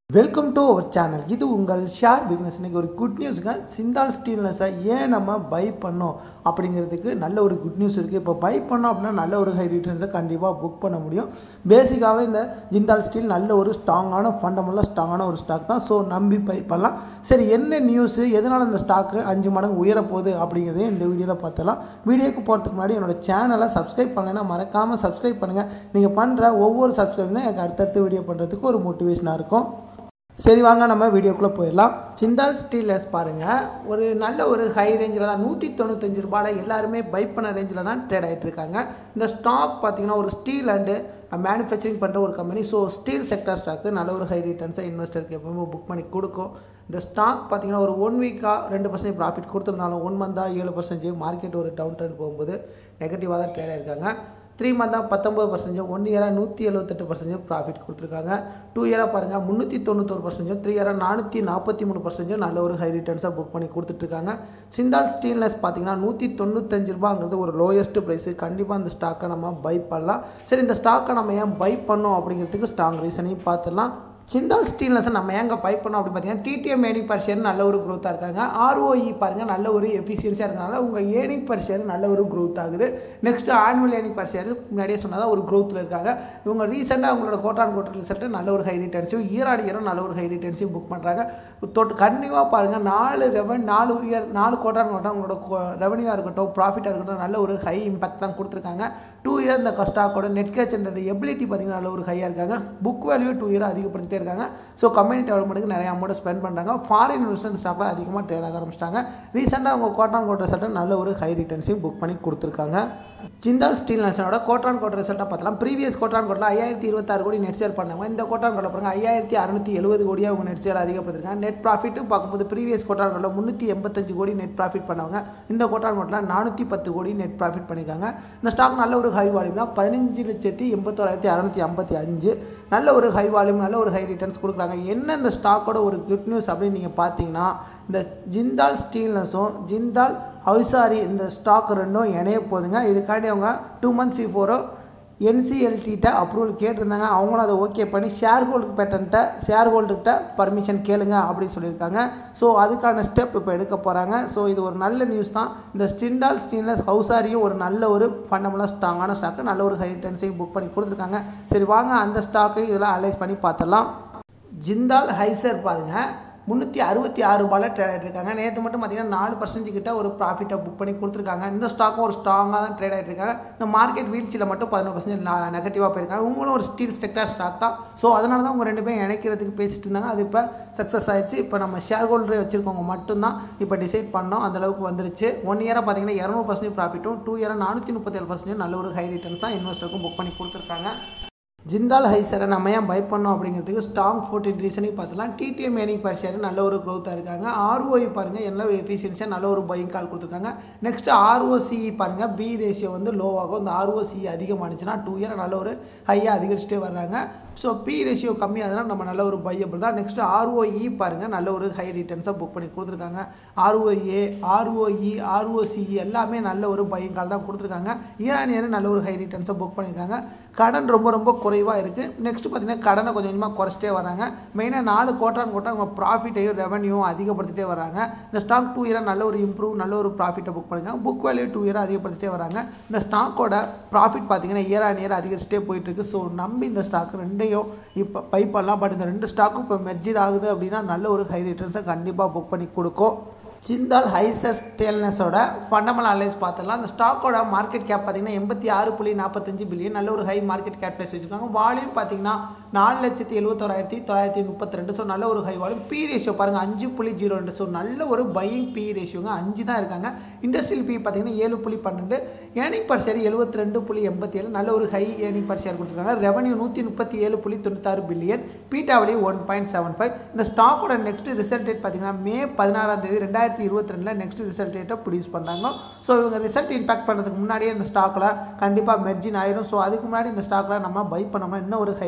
welcome to our channel இது உங்கள் share business இன்னைக்கு ஒரு குட் நியூஸுங்க சிந்தால் ஸ்டீல்னஸை ஏன் நம்ம பை பண்ணோம் அப்படிங்கிறதுக்கு நல்ல ஒரு குட் நியூஸ் இருக்குது இப்போ பை பண்ணோம் அப்படின்னா நல்ல ஒரு ஹை ரிட்டர்ன்ஸை கண்டிப்பாக புக் பண்ண முடியும் பேசிக்காகவே இந்த ஜிண்டால் ஸ்டீல் நல்ல ஒரு ஸ்ட்ராங்கான ஃபண்டமெண்டலாக ஸ்ட்ராங்கான ஒரு ஸ்டாக் தான் ஸோ நம்பி பை பண்ணலாம் சரி என்ன நியூஸு எதனால் இந்த ஸ்டாக்கு அஞ்சு மடங்கு உயரப்போகுது அப்படிங்கிறதையும் இந்த வீடியோவில் பார்த்தலாம் வீடியோக்கு போகிறதுக்கு முன்னாடி என்னோட சேனலை சப்ஸ்கிரைப் பண்ணலைன்னா மறக்காமல் சப்ஸ்கிரைப் பண்ணுங்கள் நீங்கள் பண்ணுற ஒவ்வொரு சப்ஸ்கிரைப் தான் எனக்கு அடுத்தடுத்து வீடியோ பண்ணுறதுக்கு ஒரு மோட்டிவேஷனாக இருக்கும் சரி வாங்க நம்ம வீடியோக்குள்ளே போயிடலாம் சிந்தால் ஸ்டீலர்ஸ் பாருங்கள் ஒரு நல்ல ஒரு ஹை ரேஞ்சில் தான் நூற்றி தொண்ணூத்தஞ்சு ரூபாயில் எல்லாருமே பை பண்ண ரேஞ்சில் தான் ட்ரேட் ஆகிட்டு இருக்காங்க இந்த ஸ்டாக் பார்த்தீங்கன்னா ஒரு ஸ்டீல் அண்டு மேனுஃபேக்சரிங் பண்ணுற ஒரு company so steel sector stock நல்ல ஒரு ஹை ரிட்டர்ன்ஸை இன்வெஸ்டருக்கு எப்பவுமே புக் பண்ணி கொடுக்கும் இந்த ஸ்டாக் பார்த்தீங்கன்னா ஒரு ஒன் வீக்காக ரெண்டு பர்சன்ட் ப்ராஃபிட் கொடுத்துருந்தாலும் ஒன் மந்தாக ஏழு பர்சன்டேஜ் மார்க்கெட் ஒரு டவுன் ட்ரெண்ட் போகும்போது நெகட்டிவாக தான் ட்ரேட் ஆயிருக்காங்க த்ரீ மந்தாக பத்தொம்பது பர்சன்டேஜ் ஒன் இயராக நூற்றி எழுபத்தெட்டு பர்சன்டேஜ் ப்ராஃபிட் கொடுத்துருக்காங்க டூ இயராக பாருங்கள் முந்நூற்றி தொண்ணூத்தொரு பர்சன்டேஜ் த்ரீ இயராக நானூற்றி நாற்பத்தி மூணு பர்சன்டேஜ் நல்ல ஒரு ஹை ரிட்டர்ன்ஸாக புக் பண்ணி கொடுத்துட்ருக்காங்க சிந்தால் ஸ்டீல்னஸ் பார்த்தீங்கன்னா நூற்றி தொண்ணூத்தஞ்சு ரூபாங்கிறது ஒரு லோயஸ்ட் ப்ரைஸு கண்டிப்பாக இந்த ஸ்டாக்கை நம்ம பை பண்ணலாம் சரி இந்த ஸ்டாக்கை நம்ம ஏன் பை பண்ணோம் அப்படிங்கிறதுக்கு ஸ்ட்ராங் ரீசனையும் பார்த்துடலாம் சிந்தால் ஸ்டீல்னஸை நம்ம எங்கே பை பண்ணோம் அப்படின்னு பார்த்தீங்கன்னா டிடிஎம் ஏர்னிங் பர் ஷேர் நல்ல ஒரு க்ரோத்தாக இருக்காங்க ஆர்ஓஇ பாருங்கள் நல்ல ஒரு எஃபிஷியன்சியாக இருக்கனால உங்கள் ஏர்னிங் பர் ஷேர் நல்ல ஒரு க்ரோத் ஆகுது next annual earning per share முன்னாடியே சொன்னதாக ஒரு க்ரோத்தில் இருக்காங்க இவங்க ரீசெண்டாக அவங்களோட கோட்டான் கோட்டர் ரிசல்ட்டு நல்ல ஒரு ஹை ரிட்டர்ன்ஸும் இயர் ஆடி இயரும் நல்ல ஒரு ஹை ரிட்டர்ன்ஸையும் புக் பண்ணுறாங்க தொட்டு கண்டினியூவாக பாருங்கள் நாலு ரெவன் நாலு இயர் நாலு கோட்டான் கோட்டம் உங்களோட ரெவன்யூவாக இருக்கட்டும் ப்ராஃபிட்டாக இருக்கட்டும் நல்ல ஒரு ஹை இம்பாக்ட் தான் கொடுத்துருக்காங்க டூ இயர் இந்த ஸ்டாக்கோட நெட் கேட்ச் எபிலிட்டி பார்த்தீங்கன்னா நல்ல ஒரு ஹையாக இருக்காங்க புக் வேல்யூ டூ இயர் அதிகப்படுத்திட்டே இருக்காங்க ஸோ கம்யூனிட்டி டெவலப்மெண்ட்டுக்கு நிறைய அமௌண்ட் ஸ்பெண்ட் பண்ணுறாங்க ஃபாரின் இன்வெஸ்ட்மெண்ட் ஸ்டாக்கில் அதிகமாக ட்ரேட் ஆக ஆரம்பிச்சிட்டாங்க ரீசெண்டாக அவங்க கோட்டான் கோட் ரிசல்ட்டை நல்ல ஒரு ஹை ரிட்டர்ன்ஸையும் புக் பண்ணி கொடுத்துருக்காங்க ஜிந்தால் ஸ்டீல் நேஷனோட கோட்டான் கோட் ரிசல்ட்டாக பார்த்தலாம் ப்ரீவியஸ் கோட்டான் கோட்டில் ஐயாயிரத்தி இருபத்தாறு கோடி நெட் சேல் பண்ணாங்க இந்த கோட்டான் கோட்டில் பாருங்க ஐயாயிரத்தி அறுநூத்தி எழுபது கோடியாக அவங்க நெட் சேல் அதிகப்படுத்திருக்காங்க நெட் ப்ராஃபிட்டும் பார்க்கும்போது ப்ரீவியஸ் கோட்டான் கோட்டில் முந்நூற்றி எண்பத்தஞ்சு கோடி நெட் ப்ராஃபிட் பண்ணவங்க இந்த கோட்டான் கோட்டில் நானூற்றி பத்து கோடி நெட் ப்ராஃபிட் பண்ணியிருக்காங்க இந்த ஸ்டாக் நல்ல ஒரு ஹை வால்யூம் தான் பதினஞ்சு லட்சத்தி எண்பத்தோராயிரத்தி அறநூற்றி ஐம்பத்தி அஞ்சு நல்ல ஒரு ஹை வால்யூம் நல்ல ஒரு ஹை ரிட்டர்ன்ஸ் கொடுக்குறாங்க என்ன இந்த ஸ்டாக்கோட ஒரு குட் நியூஸ் அப்படின்னு நீங்கள் பார்த்தீங்கன்னா இந்த ஜிந்தால் ஸ்டீல்னஸும் ஜிந்தால் ஹவுசாரி இந்த ஸ்டாக் ரெண்டும் இணைய போகுதுங்க இதுக்காண்டி அவங்க டூ மந்த்ஸ் பிஃபோரோ என்சிஎல்டிட்ட அப்ரூவல் கேட்டிருந்தாங்க அவங்களும் அதை ஓகே பண்ணி ஷேர் ஹோல்டு பேட்டன்ட்ட ஷேர் ஹோல்டுகிட்ட பர்மிஷன் கேளுங்க அப்படின்னு சொல்லியிருக்காங்க ஸோ அதுக்கான ஸ்டெப் இப்போ எடுக்க போகிறாங்க ஸோ இது ஒரு நல்ல நியூஸ் தான் இந்த ஸ்டிண்டால் ஸ்டீன்லெஸ் ஹவுசாரியும் ஒரு நல்ல ஒரு ஃபண்டமெண்டலாக ஸ்ட்ராங்கான ஸ்டாக்கு நல்ல ஒரு ஹை ரிட்டர்ன்ஸையும் புக் பண்ணி கொடுத்துருக்காங்க சரி வாங்க அந்த ஸ்டாக்கையும் இதெல்லாம் அனலைஸ் பண்ணி பார்த்துடலாம் ஜிந்தால் ஹைசர் பாருங்கள் முந்நூற்றி அறுபத்தி ஆறு ரூபாயில் ட்ரேட் ஆகிட்டு இருக்காங்க நேற்று மட்டும் பார்த்தீங்கன்னா நாலு பர்சன்ட் கிட்ட ஒரு ப்ராஃபிட்டை புக் பண்ணி கொடுத்துருக்காங்க இந்த ஸ்டாக்கும் ஒரு ஸ்ட்ராங்காக தான் ட்ரேட் ஆகிட்டு இருக்காங்க இந்த மார்க்கெட் வீழ்ச்சியில் மட்டும் பதினோரு பர்சன்ட் நெகட்டிவாக போயிருக்காங்க உங்களும் ஒரு ஸ்டீல் செக்டர் ஸ்டாக் தான் ஸோ அதனால தான் உங்கள் ரெண்டு பேரும் இணைக்கிறதுக்கு பேசிட்டு இருந்தாங்க அது இப்போ சக்ஸஸ் ஆயிடுச்சு இப்போ நம்ம ஷேர் ஹோல்டர் வச்சுருக்கவங்க மட்டும்தான் இப்போ டிசைட் பண்ணோம் அந்தளவுக்கு வந்துருச்சு ஒன் இயராக பார்த்தீங்கன்னா இரநூறு பர்சன்ட் ப்ராஃபிட்டும் டூ இயராக நானூற்றி முப்பத்தேழு பர்சன்ட் நல்ல ஒரு ஹை ரிட்டர்ன்ஸ் தான் இன்வெஸ்டருக்கும் புக் பண்ணி கொடுத்துருக்காங்க ஜிந்தால் ஹைசரை நம்ம ஏன் பை பண்ணோம் அப்படிங்கிறதுக்கு ஸ்ட்ராங் ஃபோர்டீன் ரீசனையும் பார்த்துலாம் டிடிஎம் ஏனிங் பர் ஷேர் நல்ல ஒரு க்ரோத்தாக இருக்காங்க ஆர்ஓஐ பாருங்கள் என்ன எஃபிஷியன்சியாக நல்ல ஒரு பையிங் கால் கொடுத்துருக்காங்க நெக்ஸ்ட் ஆர்ஓசிஇ பாருங்கள் பி ரேஷியோ வந்து லோவாகும் இந்த ஆர்ஓசிஇ அதிகமானுச்சுன்னா டூ இயர் நல்ல ஒரு ஹையாக அதிகரிச்சுட்டே வர்றாங்க ஸோ பி ரேஷியோ கம்மியாகுதுன்னா நம்ம நல்ல ஒரு பையபிள் தான் நெக்ஸ்ட் ஆர்ஓஇ பாருங்கள் நல்ல ஒரு ஹை ரிட்டர்ன்ஸாக புக் பண்ணி கொடுத்துருக்காங்க ஆர்ஓஏ ஆர்ஓஇ ஆர்ஓசிஇ எல்லாமே நல்ல ஒரு பையிங் கால் தான் கொடுத்துருக்காங்க இயர் ஆன் இயர் நல்ல ஒரு ஹை ரிட்டர்ன்ஸை புக் பண்ணியிருக்காங்க கடன் ரொம்ப ரொம்ப குறைவாக இருக்குது நெக்ஸ்ட் பார்த்தீங்கன்னா கடனை கொஞ்சம் கொஞ்சமாக குறைச்சிட்டே வராங்க மெயினாக நாலு கோட்டான் கோட்டா அவங்க ப்ராஃபிட்டையும் ரெவன்யூவும் அதிகப்படுத்திட்டே வராங்க இந்த ஸ்டாக் டூ இயராக நல்ல ஒரு இம்ப்ரூவ் நல்ல ஒரு ப்ராஃபிட்டை புக் பண்ணிருக்காங்க புக் வேல்யூ டூ இயராக அதிகப்படுத்திட்டே வராங்க இந்த ஸ்டாக்கோட ப்ராஃபிட் பார்த்தீங்கன்னா இயர் ஆன் இயர் அதிகரிச்சிட்டே போயிட்டு இருக்கு ஸோ நம்பி இந்த ஸ்டாக் ரெண்டையும் இப்போ பை பண்ணலாம் பட் இந்த ரெண்டு ஸ்டாக்கும் இப்போ மெர்ஜர் ஆகுது அப்படின்னா நல்ல ஒரு ஹை ரிட்டர்ன்ஸை கண்டிப்பாக புக் பண்ணி கொடுக்கும் சிந்தால் ஹைசஸ் டேல்னஸோட ஃபண்டமெண்டல் அனலைஸ் பார்த்துடலாம் அந்த ஸ்டாக்கோட மார்க்கெட் கேப் பார்த்தீங்கன்னா எண்பத்தி ஆறு புள்ளி நாற்பத்தஞ்சு பில்லியன் நல்ல ஒரு ஹை மார்க்கெட் கேப் ப்ரைஸ் வச்சுருக்காங்க வால்யூம் பார்த்தீங்கன்னா நாலு லட்சத்தி எழுபத்தோராயிரத்தி தொள்ளாயிரத்தி முப்பத்தி ரெண்டு ஸோ நல்ல ஒரு ஹை வால்யூம் பி ரேஷியோ பாருங்கள் அஞ்சு புள்ளி ஜீரோ ரெண்டு ஸோ நல்ல ஒரு பையிங் பி ரேஷியோங்க அஞ்சு தான் இருக்காங்க இண்டஸ்ட்ரியல் பி பார்த்தீங்கன்னா ஏழு புள்ளி பன்னெண்டு ஏர்னிங் பர் ஷேர் எழுபத்தி ரெண்டு புள்ளி எண்பத்தி ஏழு நல்ல ஒரு ஹை ஏர்னிங் பர் ஷேர் கொடுத்துருக்காங்க ரெவன்யூ நூற்றி முப்பத்தி ஏழு புள்ளி தொண்ணூத்தாறு billion beta value one point seven five இந்த ஸ்டாக்கோட நெக்ஸ்ட் ரிசல்ட் டேட் பார்த்தீங்கன்னா மே பதினாறாம் தேதி ரெண்டாயிரத்தி இருபத்தி ரெண்டில் நெக்ஸ்ட் ரிசல்ட் டேட்டை ப்ரொடியூஸ் பண்ணாங்க ஸோ இவங்க ரிசல்ட் இம்பாக்ட் பண்ணுறதுக்கு முன்னாடியே இந்த ஸ்டாக்கில் கண்டிப்பாக மெர்ஜின் ஆயிடும் ஸோ அதுக்கு முன்னாடி இந்த ஸ்டாக்கில் நம்ம பை பண்ணோம்னா இன்னும் ஒரு ஹை ரிட்டர்ன்ஸை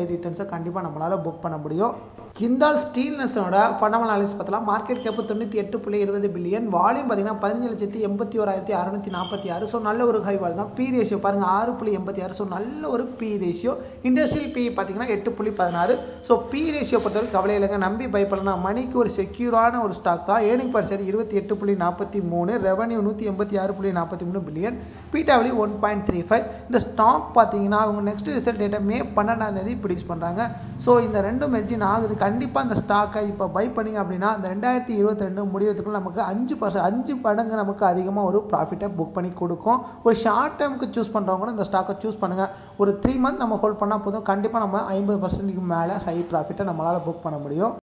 கண்டிப்பாக நம்மளால் புக் பண்ண முடியும் ஜிந்தால் ஸ்டீல்னஸோட ஃபண்டமெண்டல் அனாலிஸ் பார்த்தலாம் மார்க்கெட் கேப்பு தொண்ணூற்றி எட்டு புள்ளி இருபது பில்லியன் வால்யூம் பார்த்தீங்கன்னா பதினஞ்சு லட்சத்தி எண்பத்தி ஓராயிரத்தி அறுநூத்தி நாற்பத்தி ஆறு ஸோ நல்ல ஒரு ஹை வால் தான் பி ரேஷியோ பாருங்கள் ஆறு புள்ளி எண்பத்தி ஆறு ஸோ நல்ல ஒரு பி ரேஷியோ இண்டஸ்ட்ரியல் பி பார்த்தீங்கன்னா எட்டு புள்ளி பதினாறு ஸோ பி ரேஷியோ பொறுத்தவரைக்கும் கவலை இல்லைங்க நம்பி பை பண்ணலாம் மணிக்கு ஒரு செக்யூரான ஒரு ஸ்டாக் தான் ஏர்னிங் பர் ஷேர் இருபத்தி எட்டு புள்ளி நாற்பத்தி மூணு ரெவன்யூ நூற்றி எண்பத்தி ஆறு புள்ளி நாற்பத்தி மூணு billion beta value one point three five இந்த ஸ்டாக் பார்த்தீங்கன்னா அவங்க நெக்ஸ்ட் ரிசல்ட் டேட்டை மே பன்னெண்டாம் தேதி ப்ரொடியூஸ் பண்ணுறாங்க ஸோ இந்த ரெண்டும் மெர்ஜின் ஆகுது கண்டிப்பாக அந்த ஸ்டாக்கை இப்போ பை பண்ணிங்க அப்படின்னா அந்த ரெண்டாயிரத்தி இருபத்தி ரெண்டு முடியறதுக்குள்ள நமக்கு அஞ்சு பர்சன்ட் அஞ்சு மடங்கு நமக்கு அதிகமாக ஒரு ப்ராஃபிட்டை புக் பண்ணி கொடுக்கும் ஒரு ஷார்ட் டைமுக்கு சூஸ் பண்ணுறவங்க கூட இந்த ஸ்டாக்கை சூஸ் பண்ணுங்கள் ஒரு த்ரீ மந்த் நம்ம ஹோல்ட் பண்ணால் போதும் கண்டிப்பாக நம்ம ஐம்பது பர்சன்ட்டுக்கு மேலே ஹை ப்ராஃபிட்டை நம்மளால் புக் பண்ண முடியும்